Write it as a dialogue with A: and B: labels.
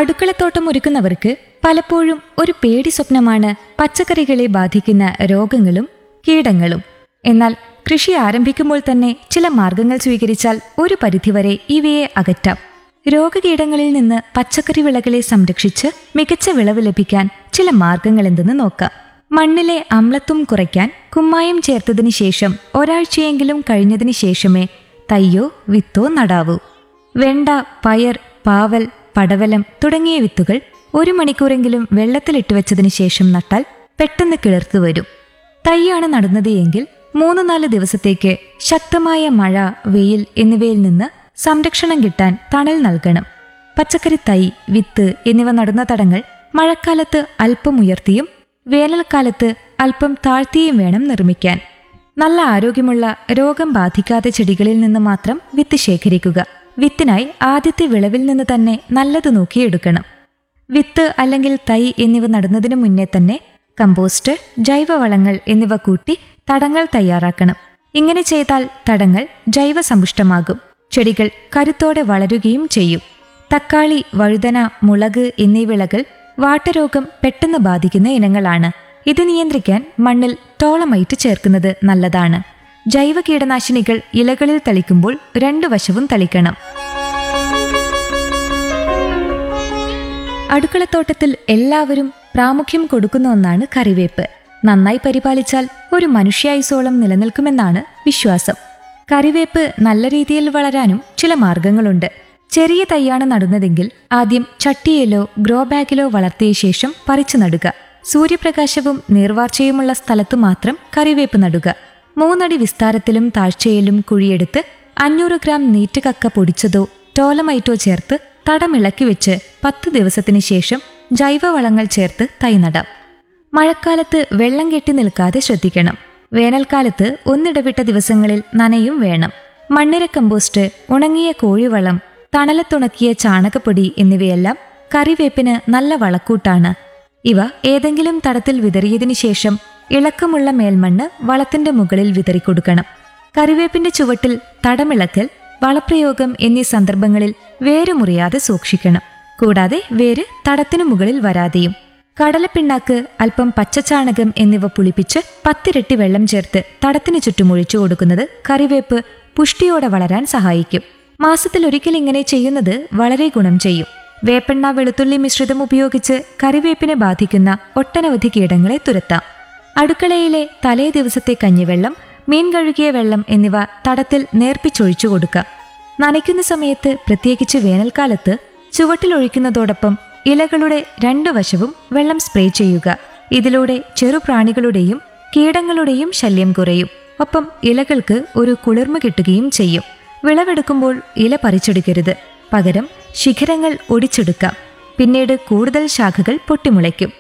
A: അടുക്കളത്തോട്ടം ഒരുക്കുന്നവർക്ക് പലപ്പോഴും ഒരു പേടി സ്വപ്നമാണ് പച്ചക്കറികളെ ബാധിക്കുന്ന രോഗങ്ങളും കീടങ്ങളും എന്നാൽ കൃഷി ആരംഭിക്കുമ്പോൾ തന്നെ ചില മാർഗങ്ങൾ സ്വീകരിച്ചാൽ ഒരു പരിധിവരെ ഇവയെ അകറ്റാം രോഗകീടങ്ങളിൽ നിന്ന് പച്ചക്കറി വിളകളെ സംരക്ഷിച്ച് മികച്ച വിളവ് ലഭിക്കാൻ ചില മാർഗങ്ങൾ എന്തെന്ന് നോക്കാം മണ്ണിലെ അമ്ലത്വം കുറയ്ക്കാൻ കുമ്മായം ചേർത്തതിന് ശേഷം ഒരാഴ്ചയെങ്കിലും കഴിഞ്ഞതിന് ശേഷമേ തയ്യോ വിത്തോ നടാവൂ വെണ്ട പയർ പാവൽ പടവലം തുടങ്ങിയ വിത്തുകൾ ഒരു മണിക്കൂറെങ്കിലും വെള്ളത്തിലിട്ട് വെച്ചതിന് ശേഷം നട്ടാൽ പെട്ടെന്ന് കിളിർത്തു വരും തൈയാണ് നടുന്നത് എങ്കിൽ മൂന്ന് നാല് ദിവസത്തേക്ക് ശക്തമായ മഴ വെയിൽ എന്നിവയിൽ നിന്ന് സംരക്ഷണം കിട്ടാൻ തണൽ നൽകണം പച്ചക്കറി തൈ വിത്ത് എന്നിവ നടുന്ന തടങ്ങൾ മഴക്കാലത്ത് അല്പം ഉയർത്തിയും വേനൽക്കാലത്ത് അല്പം താഴ്ത്തിയും വേണം നിർമ്മിക്കാൻ നല്ല ആരോഗ്യമുള്ള രോഗം ബാധിക്കാത്ത ചെടികളിൽ നിന്ന് മാത്രം വിത്ത് ശേഖരിക്കുക വിത്തിനായി ആദ്യത്തെ വിളവിൽ നിന്ന് തന്നെ നല്ലത് നോക്കിയെടുക്കണം വിത്ത് അല്ലെങ്കിൽ തൈ എന്നിവ നടുന്നതിന് മുന്നേ തന്നെ കമ്പോസ്റ്റ് ജൈവവളങ്ങൾ എന്നിവ കൂട്ടി തടങ്ങൾ തയ്യാറാക്കണം ഇങ്ങനെ ചെയ്താൽ തടങ്ങൾ ജൈവസമ്പുഷ്ടമാകും ചെടികൾ കരുത്തോടെ വളരുകയും ചെയ്യും തക്കാളി വഴുതന മുളക് എന്നീ വിളകൾ വാട്ടരോഗം പെട്ടെന്ന് ബാധിക്കുന്ന ഇനങ്ങളാണ് ഇത് നിയന്ത്രിക്കാൻ മണ്ണിൽ ടോളമൈറ്റ് ചേർക്കുന്നത് നല്ലതാണ് ജൈവ കീടനാശിനികൾ ഇലകളിൽ തളിക്കുമ്പോൾ രണ്ടു വശവും തളിക്കണം അടുക്കളത്തോട്ടത്തിൽ എല്ലാവരും പ്രാമുഖ്യം കൊടുക്കുന്ന ഒന്നാണ് കറിവേപ്പ് നന്നായി പരിപാലിച്ചാൽ ഒരു മനുഷ്യായുസോളം നിലനിൽക്കുമെന്നാണ് വിശ്വാസം കറിവേപ്പ് നല്ല രീതിയിൽ വളരാനും ചില മാർഗങ്ങളുണ്ട് ചെറിയ തൈയാണ് നടുന്നതെങ്കിൽ ആദ്യം ചട്ടിയിലോ ഗ്രോ ബാഗിലോ വളർത്തിയ ശേഷം പറിച്ചു നടുക സൂര്യപ്രകാശവും നീർവാർച്ചയുമുള്ള സ്ഥലത്തു മാത്രം കറിവേപ്പ് നടുക മൂന്നടി വിസ്താരത്തിലും താഴ്ചയിലും കുഴിയെടുത്ത് അഞ്ഞൂറ് ഗ്രാം നീറ്റുകക്ക പൊടിച്ചതോ ടോലമൈറ്റോ ചേർത്ത് തടമിളക്കി വെച്ച് പത്ത് ദിവസത്തിന് ശേഷം ജൈവവളങ്ങൾ ചേർത്ത് തൈ നടാം മഴക്കാലത്ത് വെള്ളം കെട്ടി നിൽക്കാതെ ശ്രദ്ധിക്കണം വേനൽക്കാലത്ത് ഒന്നിടവിട്ട ദിവസങ്ങളിൽ നനയും വേണം മണ്ണിര കമ്പോസ്റ്റ് ഉണങ്ങിയ കോഴിവളം തണലത്തുണക്കിയ ചാണകപ്പൊടി എന്നിവയെല്ലാം കറിവേപ്പിന് നല്ല വളക്കൂട്ടാണ് ഇവ ഏതെങ്കിലും തടത്തിൽ വിതറിയതിനു ശേഷം ഇളക്കമുള്ള മേൽമണ്ണ് വളത്തിന്റെ മുകളിൽ വിതറിക്കൊടുക്കണം കറിവേപ്പിന്റെ ചുവട്ടിൽ തടമിളക്കൽ വളപ്രയോഗം എന്നീ സന്ദർഭങ്ങളിൽ വേര് മുറിയാതെ സൂക്ഷിക്കണം കൂടാതെ വേര് തടത്തിനു മുകളിൽ വരാതെയും കടലപ്പിണ്ണാക്ക് അല്പം പച്ചച്ചാണകം എന്നിവ പുളിപ്പിച്ച് പത്തിരട്ടി വെള്ളം ചേർത്ത് തടത്തിനു ചുറ്റും ഒഴിച്ചു കൊടുക്കുന്നത് കറിവേപ്പ് പുഷ്ടിയോടെ വളരാൻ സഹായിക്കും മാസത്തിൽ ഒരിക്കൽ ഇങ്ങനെ ചെയ്യുന്നത് വളരെ ഗുണം ചെയ്യും വേപ്പെണ്ണ വെളുത്തുള്ളി മിശ്രിതം ഉപയോഗിച്ച് കറിവേപ്പിനെ ബാധിക്കുന്ന ഒട്ടനവധി കീടങ്ങളെ തുരത്താം അടുക്കളയിലെ തലേ ദിവസത്തെ കഞ്ഞിവെള്ളം മീൻ കഴുകിയ വെള്ളം എന്നിവ തടത്തിൽ നേർപ്പിച്ചൊഴിച്ചു കൊടുക്കുക നനയ്ക്കുന്ന സമയത്ത് പ്രത്യേകിച്ച് വേനൽക്കാലത്ത് ചുവട്ടിലൊഴിക്കുന്നതോടൊപ്പം ഇലകളുടെ രണ്ടു വശവും വെള്ളം സ്പ്രേ ചെയ്യുക ഇതിലൂടെ ചെറുപ്രാണികളുടെയും കീടങ്ങളുടെയും ശല്യം കുറയും ഒപ്പം ഇലകൾക്ക് ഒരു കുളിർമ കിട്ടുകയും ചെയ്യും വിളവെടുക്കുമ്പോൾ ഇല പറിച്ചെടുക്കരുത് പകരം ശിഖരങ്ങൾ ഒടിച്ചെടുക്കാം പിന്നീട് കൂടുതൽ ശാഖകൾ പൊട്ടിമുളയ്ക്കും